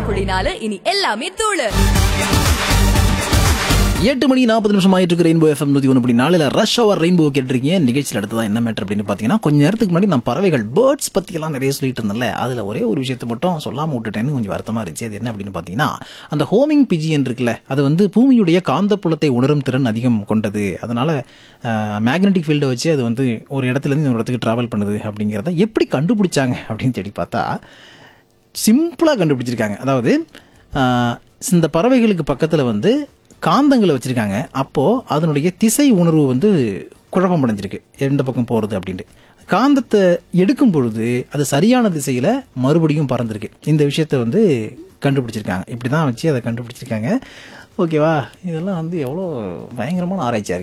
புள்ளி நாலு இனி எல்லாமே தூளு எட்டு மணி நாற்பது நிமிஷம் ஆயிட்டு இருக்கு ரெயின்போ எஃப்எம் நூத்தி ஒன்று புள்ளி நாலுல ரஷ் அவர் ரெயின்போ கேட்டிருக்கீங்க நிகழ்ச்சியில் அடுத்ததான் என்ன மேட்டர் அப்படின்னு பார்த்தீங்கன்னா கொஞ்ச நேரத்துக்கு முன்னாடி நான் பறவைகள் பேர்ட்ஸ் பற்றியெல்லாம் நிறைய சொல்லிட்டு இருந்தேன்ல அதில் ஒரே ஒரு விஷயத்தை மட்டும் சொல்லாமல் விட்டுட்டேன்னு கொஞ்சம் வருத்தமாக இருந்துச்சு அது என்ன அப்படின்னு பார்த்தீங்கன்னா அந்த ஹோமிங் பிஜியன் இருக்குல்ல அது வந்து பூமியுடைய காந்தப்புலத்தை உணரும் திறன் அதிகம் கொண்டது அதனால மேக்னெட்டிக் ஃபீல்டை வச்சு அது வந்து ஒரு இடத்துலேருந்து இன்னொரு இடத்துக்கு ட்ராவல் பண்ணுது அப்படிங்கிறத எப்படி கண்டுபிடிச்சாங்க அப்படின்னு தேடி பார்த்தா சிம்பிளாக கண்டுபிடிச்சிருக்காங்க அதாவது ஆஹ், இந்த பறவைகளுக்கு பக்கத்தில் வந்து காந்தங்களை வச்சுருக்காங்க அப்போது அதனுடைய திசை உணர்வு வந்து குழப்பம் அடைஞ்சிருக்கு எந்த பக்கம் போகிறது அப்படின்ட்டு காந்தத்தை எடுக்கும் பொழுது அது சரியான திசையில் மறுபடியும் பறந்துருக்கு இந்த விஷயத்தை வந்து கண்டுபிடிச்சிருக்காங்க இப்படி தான் வச்சு அதை கண்டுபிடிச்சிருக்காங்க ஓகேவா இதெல்லாம் வந்து எவ்வளோ பயங்கரமான ஆராய்ச்சியாக இருக்குது